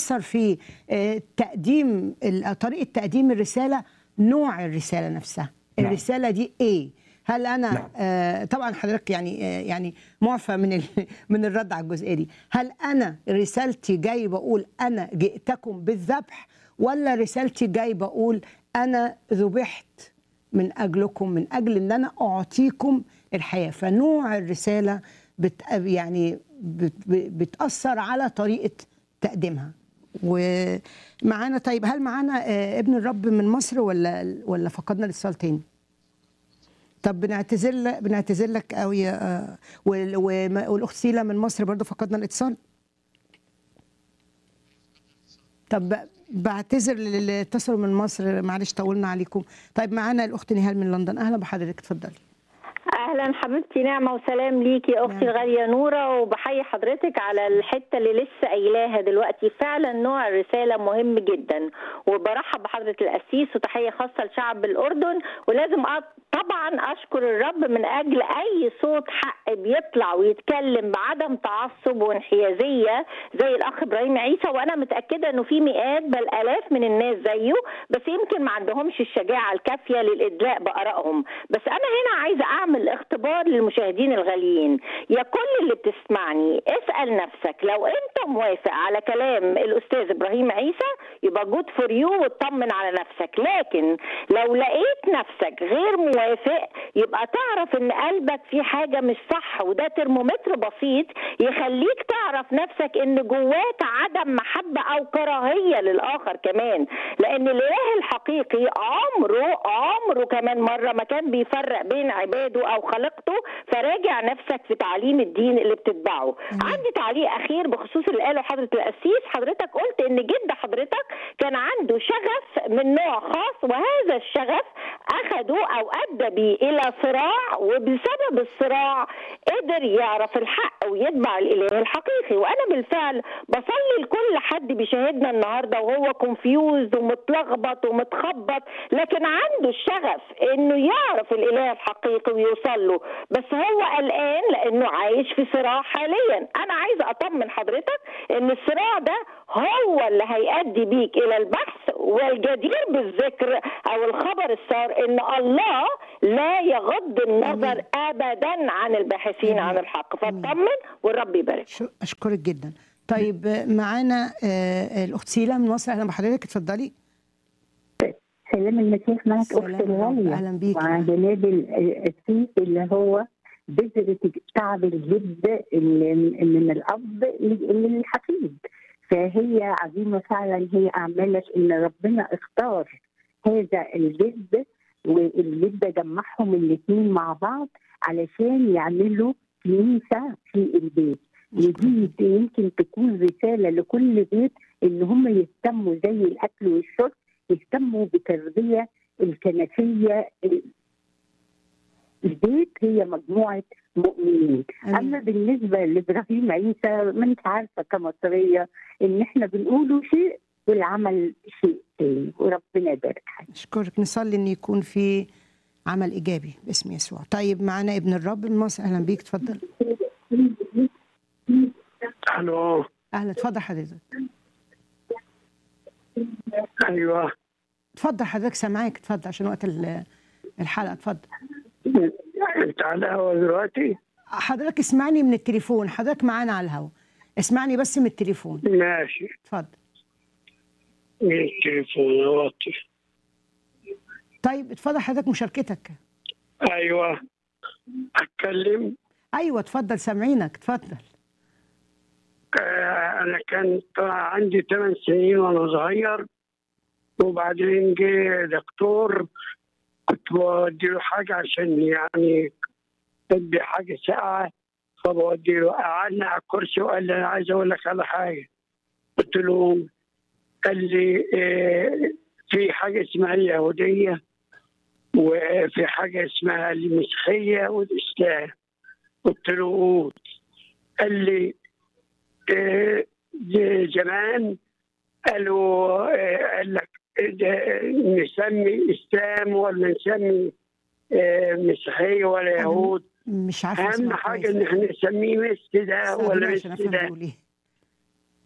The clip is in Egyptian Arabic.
بيأثر في آه، تقديم ال- طريقة تقديم الرسالة نوع الرسالة نفسها نعم. الرسالة دي ايه هل انا نعم. آه طبعا حضرتك يعني آه يعني معفى من ال- من الرد على الجزئيه دي هل انا رسالتي جاي بقول انا جئتكم بالذبح ولا رسالتي جاي بقول انا ذبحت من اجلكم من اجل ان انا اعطيكم الحياه فنوع الرساله بت يعني بت بتاثر على طريقه تقديمها ومعانا طيب هل معانا آه، ابن الرب من مصر ولا ولا فقدنا الاتصال تاني طب بنعتذر لك بنعتذر لك قوي آه، وال- وم- والاخت سيلا من مصر برضو فقدنا الاتصال طب ب- بعتذر للي اتصلوا من مصر معلش طولنا عليكم طيب معانا الاخت نهال من لندن اهلا بحضرتك اتفضلي اهلا حبيبتي نعمه وسلام ليكي يا اختي نعم. الغاليه نوره وبحيي حضرتك على الحته اللي لسه قايلاها دلوقتي فعلا نوع الرساله مهم جدا وبرحب بحضره القسيس وتحيه خاصه لشعب الاردن ولازم أ- طبعا اشكر الرب من اجل اي صوت حق بيطلع ويتكلم بعدم تعصب وانحيازيه زي الاخ ابراهيم عيسى وانا متاكده انه في مئات بل الاف من الناس زيه بس يمكن ما عندهمش الشجاعه الكافيه للادلاء بارائهم بس انا هنا عايزه اعمل اختبار للمشاهدين الغاليين يا كل اللي بتسمعني اسال نفسك لو انت موافق على كلام الاستاذ ابراهيم عيسى يبقى جود فور يو واطمن على نفسك لكن لو لقيت نفسك غير موافق يبقى تعرف ان قلبك في حاجه مش صح وده ترمومتر بسيط يخليك تعرف نفسك ان جواك عدم محبه او كراهيه للاخر كمان لان الاله الحقيقي عمره عمره كمان مره ما كان بيفرق بين عباده او خلقته فراجع نفسك في تعليم الدين اللي بتتبعه عندي تعليق اخير بخصوص اللي قاله حضره القسيس حضرتك قلت ان جد حضرتك كان عنده شغف من نوع خاص وهذا الشغف اخده او ادى بيه الى صراع وبسبب الصراع قدر يعرف الحق ويتبع الاله الحقيقي وانا بالفعل بصلي لكل حد بيشاهدنا النهارده وهو كونفيوز ومتلخبط ومتخبط لكن عنده الشغف انه يعرف الاله الحقيقي ويوصل له بس هو قلقان لانه عايش في صراع حاليا انا عايزه اطمن حضرتك ان الصراع ده هو اللي هيؤدي بيك الى البحث والجدير بالذكر او الخبر السار ان الله لا يغض النظر ابدا عن الباحثين عن الحق فاطمن والرب يبارك شو- اشكرك جدا طيب آه، معانا آه، الاخت سيلا من مصر اهلا بحضرتك اتفضلي سلام المسيح معك سلام اختي يا رب. الغاليه أهلا بيكي. مع جناب ال- السيف اللي هو بذرة تعب الجد اللي من الاب للحفيد فهي عظيمه فعلا هي اعمالك ان ربنا اختار هذا الجد والجد جمعهم الاثنين مع بعض علشان يعملوا كنيسه في البيت ودي يمكن تكون رساله لكل بيت ان هم يهتموا زي الاكل والشرب يهتموا بتربيه الكنسيه البيت هي مجموعه مؤمنين آمين. اما بالنسبه لابراهيم عيسى ما انت عارفه كمصريه ان احنا بنقوله شيء والعمل شيء تاني وربنا يبارك حياتك اشكرك نصلي ان يكون في عمل ايجابي باسم يسوع طيب معانا ابن الرب من مصر اهلا بيك اتفضل الو اهلا اتفضل حضرتك ايوه اتفضل حضرتك سامعاك اتفضل عشان وقت ال- الحلقه اتفضل انت على الهوا دلوقتي حضرتك اسمعني من التليفون حضرتك معانا على الهوا اسمعني بس من التليفون ماشي اتفضل من التليفون اوطي طيب اتفضل حضرتك مشاركتك ايوه اتكلم ايوه اتفضل سامعينك اتفضل آه انا كان عندي 8 سنين وانا صغير وبعدين جه دكتور كنت بودي له حاجه عشان يعني تدي حاجه ساقعه فبودي له قعدنا على الكرسي وقال لي انا عايز اقول لك على حاجه قلت له قال لي آه في حاجه اسمها اليهوديه وفي حاجه اسمها المسيحيه والاسلام قلت له قول قال لي آه، ز- زمان قالوا آه، قال لك ده نسمي اسلام ولا نسمي آه، مسيحيه ولا يهود مش عارفه اهم اسمع حاجه كويس. ان احنا نسميه مس ده استأذنك ولا عشان مس افهم ده بيقول ايه